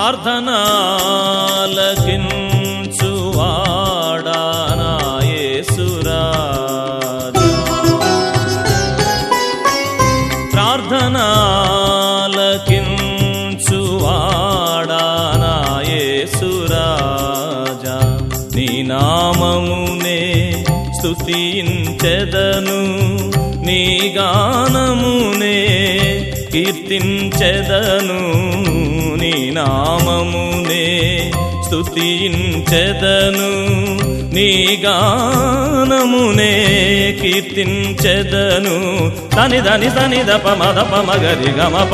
ప్రార్థనాలకించువాడా నా యేసురాజా ప్రార్థనాలకించువాడా నా యేసురాజా నీ నామమునే స్తుతించెదను నీ గానమునే కీర్తించెదను నీ నామమునే స్తుతించెదను నీ గానమునే కీర్తించెదను దని దని దని దప మద మగరి గమప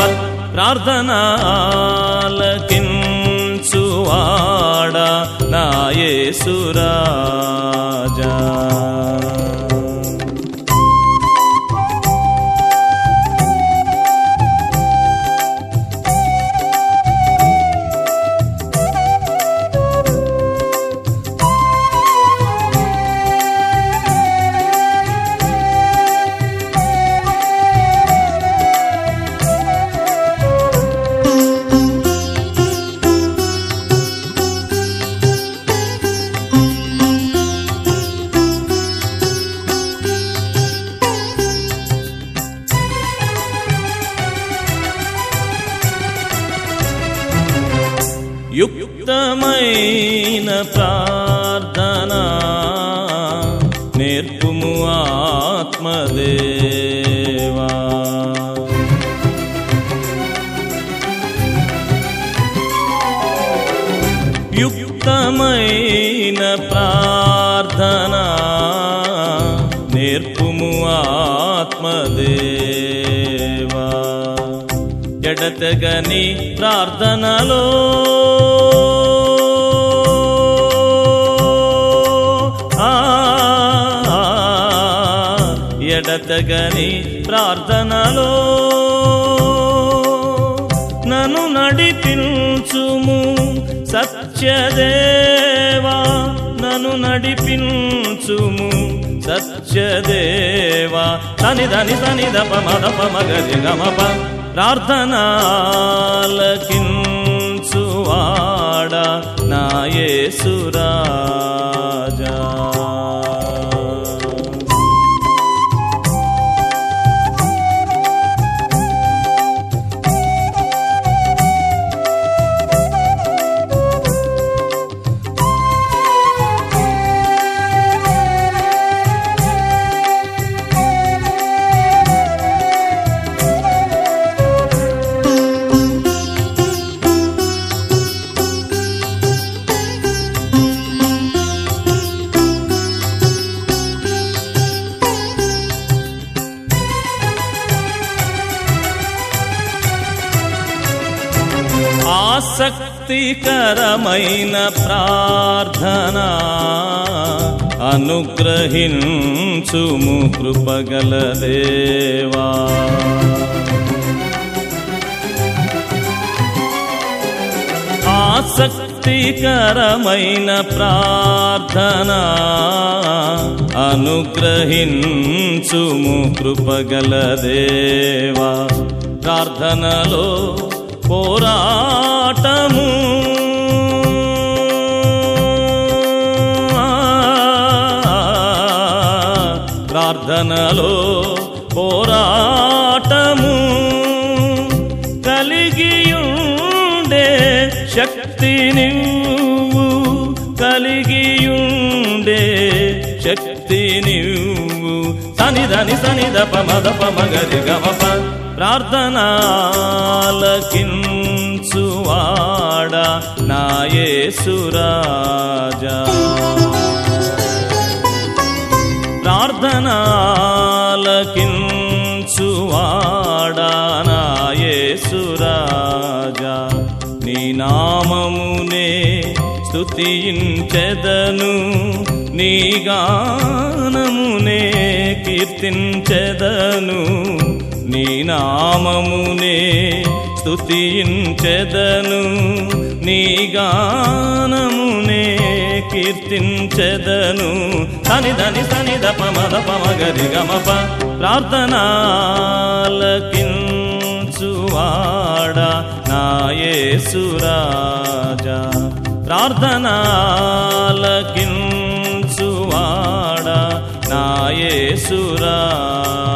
ప్రార్థనాలకించువాడా నా యేసురాజా యుక్తమైన ప్రార్థన నేర్పుము ఆత్మదేవా యుక్తమైన ప్రార్థన నేర్పుము ఆత్మదేవా ఎడతెగని ప్రార్థనలో ఆ, ఎడతెగని ప్రార్థనలో నన్ను నడిపించుము సత్యదేవా నన్ను నడిపించుము సత్యదేవా తని దని తని దప మదప మగరి గమప ప్రార్థనాలకించువాడా నా యేసురాజా ఆసక్తికరమైన ప్రార్థన అనుగ్రహించుము కృపగల దేవా ఆసక్తికరమైన ప్రార్థన అనుగ్రహించుము కృపగల దేవా ప్రార్థనలో పోరాటము ప్రార్థనలో పోరాటము కలిగియుండే శక్తి నువ్వు కలిగియుండే శక్తి నువ్వు సని దని సని దప మదప మగరి గమప ప్రార్థనాలకించువాడా నా యేసురాజా ప్రార్థనాలకించువాడా నా యేసురాజా నీ నామమునే స్తుతించెదను నీ గానమునే కీర్తించెదను నీ నామమునే స్తుతించెదను నీ గానమునే కీర్తించెదను సని దని సని దప మద పమగరి గమప ప్రార్థనాలకించువాడా నా యేసురాజా ప్రార్థనాలకించువాడా నా యేసురాజా